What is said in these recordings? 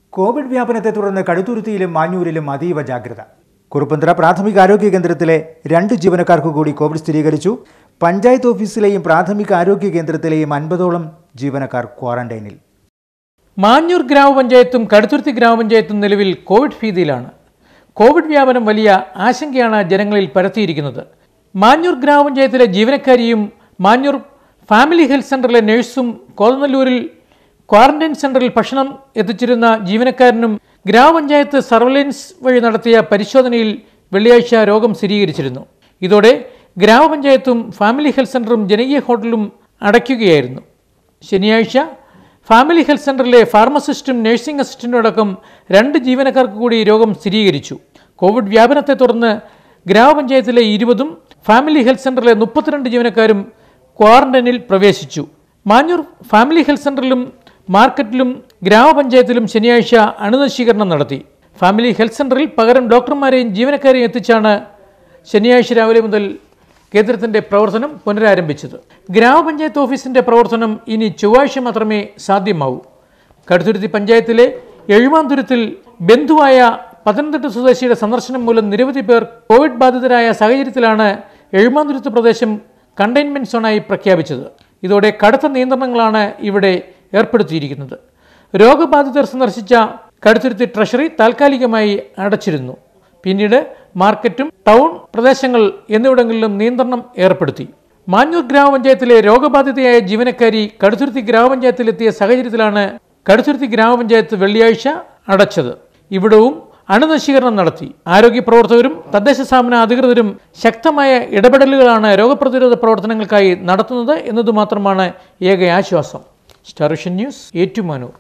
Covid വ്യാപനത്തെ തുടർന്ന് കടുത്തുരുത്തിയിലും മാഞ്ഞൂരിലും അതീവ ജാഗ്രത കുറുപ്പന്തറ പ്രാഥമിക ആരോഗ്യ കേന്ദ്രത്തിലെ രണ്ട് ജീവനക്കാർക്ക് കൂടി കോവിഡ് സ്ഥിരീകരിച്ചു പഞ്ചായത്ത് ഓഫീസിലെയും പ്രാഥമിക ആരോഗ്യ കേന്ദ്രത്തിലെയും അൻപതോളം ജീവനക്കാർ ക്വാറന്റൈനിൽ മാഞ്ഞൂർ ഗ്രാമപഞ്ചായത്തും കടുത്തുരുത്തി ഗ്രാമപഞ്ചായത്തും നിലവിൽ കോവിഡ് ഭീതിയിലാണ് കോവിഡ് വ്യാപനം വലിയ ആശങ്കയാണ് ജനങ്ങളിൽ പരത്തിയിരിക്കുന്നത് മാഞ്ഞൂർ ഗ്രാമപഞ്ചായത്തിലെ ജീവനക്കാരിയും മാഞ്ഞൂർ ഫാമിലി ഹെൽത്ത് സെൻ്ററിലെ നഴ്സും കോതനല്ലൂരിൽ ക്വാറന്റൈൻ സെൻ്ററിൽ ഭക്ഷണം എത്തിച്ചിരുന്ന ജീവനക്കാരനും ഗ്രാമപഞ്ചായത്ത് സർവലൻസ് വഴി നടത്തിയ പരിശോധനയിൽ വെള്ളിയാഴ്ച രോഗം സ്ഥിരീകരിച്ചിരുന്നു ഇതോടെ ഗ്രാമപഞ്ചായത്തും ഫാമിലി ഹെൽത്ത് സെൻ്ററും ജനകീയ ഹോട്ടലും അടയ്ക്കുകയായിരുന്നു ശനിയാഴ്ച ഫാമിലി ഹെൽത്ത് സെൻ്ററിലെ ഫാർമസിസ്റ്റും നഴ്സിംഗ് അസിസ്റ്റന്റും അടക്കം രണ്ട് ജീവനക്കാർക്ക് കൂടി രോഗം സ്ഥിരീകരിച്ചു കോവിഡ് വ്യാപനത്തെ തുടർന്ന് ഗ്രാമപഞ്ചായത്തിലെ ഇരുപതും ഫാമിലി ഹെൽത്ത് സെൻ്ററിലെ മുപ്പത്തിരണ്ട് ജീവനക്കാരും ക്വാറന്റൈനിൽ പ്രവേശിച്ചു മാഞ്ഞൂർ ഫാമിലി ഹെൽത്ത് സെൻ്ററിലും മാർക്കറ്റിലും ഗ്രാമപഞ്ചായത്തിലും ശനിയാഴ്ച അണുനശീകരണം നടത്തി ഫാമിലി ഹെൽത്ത് സെൻ്ററിൽ പകരം ഡോക്ടർമാരെയും ജീവനക്കാരെയും എത്തിച്ചാണ് ശനിയാഴ്ച രാവിലെ മുതൽ കേന്ദ്രത്തിന്റെ പ്രവർത്തനം പുനരാരംഭിച്ചത് ഗ്രാമപഞ്ചായത്ത് ഓഫീസിന്റെ പ്രവർത്തനം ഇനി ചൊവ്വാഴ്ച മാത്രമേ സാധ്യമാവൂ കടുത്തുരുത്തി പഞ്ചായത്തിലെ എഴുമാന്തുരത്തിൽ ബന്ധുവായ പത്തനംതിട്ട സ്വദേശിയുടെ സന്ദർശനം മൂലം നിരവധി പേർ കോവിഡ് ബാധിതരായ സാഹചര്യത്തിലാണ് എഴുമാന്തുരത്ത് പ്രദേശം കണ്ടെയ്ൻമെന്റ് സോണായി പ്രഖ്യാപിച്ചത് ഇതോടെ കടുത്ത നിയന്ത്രണങ്ങളാണ് ഇവിടെ ഏർപ്പെടുത്തിയിരിക്കുന്നത് രോഗബാധിതർ സന്ദർശിച്ച കടുത്തുരുത്തി ട്രഷറി താൽക്കാലികമായി അടച്ചിരുന്നു പിന്നീട് മാർക്കറ്റും ടൗൺ പ്രദേശങ്ങൾ എന്നിവിടങ്ങളിലും നിയന്ത്രണം ഏർപ്പെടുത്തി മാഞ്ഞൂർ ഗ്രാമപഞ്ചായത്തിലെ രോഗബാധിതയായ ജീവനക്കാരി കടുത്തുരുത്തി ഗ്രാമപഞ്ചായത്തിലെത്തിയ സാഹചര്യത്തിലാണ് കടുത്തുരുത്തി ഗ്രാമപഞ്ചായത്ത് വെള്ളിയാഴ്ച അടച്ചത് ഇവിടവും അണുനശീകരണം നടത്തി ആരോഗ്യ പ്രവർത്തകരും തദ്ദേശ സ്ഥാപന അധികൃതരും ശക്തമായ ഇടപെടലുകളാണ് രോഗപ്രതിരോധ പ്രവർത്തനങ്ങൾക്കായി നടത്തുന്നത് എന്നതുമാത്രമാണ് ഏക ആശ്വാസം star vision news Ettumanoor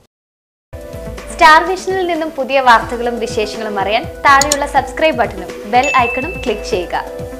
star വിഷനിൽ നിന്നും പുതിയ വാർത്തകളും വിശേഷങ്ങളും അറിയാൻ താഴെയുള്ള സബ്സ്ക്രൈബ് ബട്ടണും ബെൽ ഐക്കണും ക്ലിക്ക് ചെയ്യുക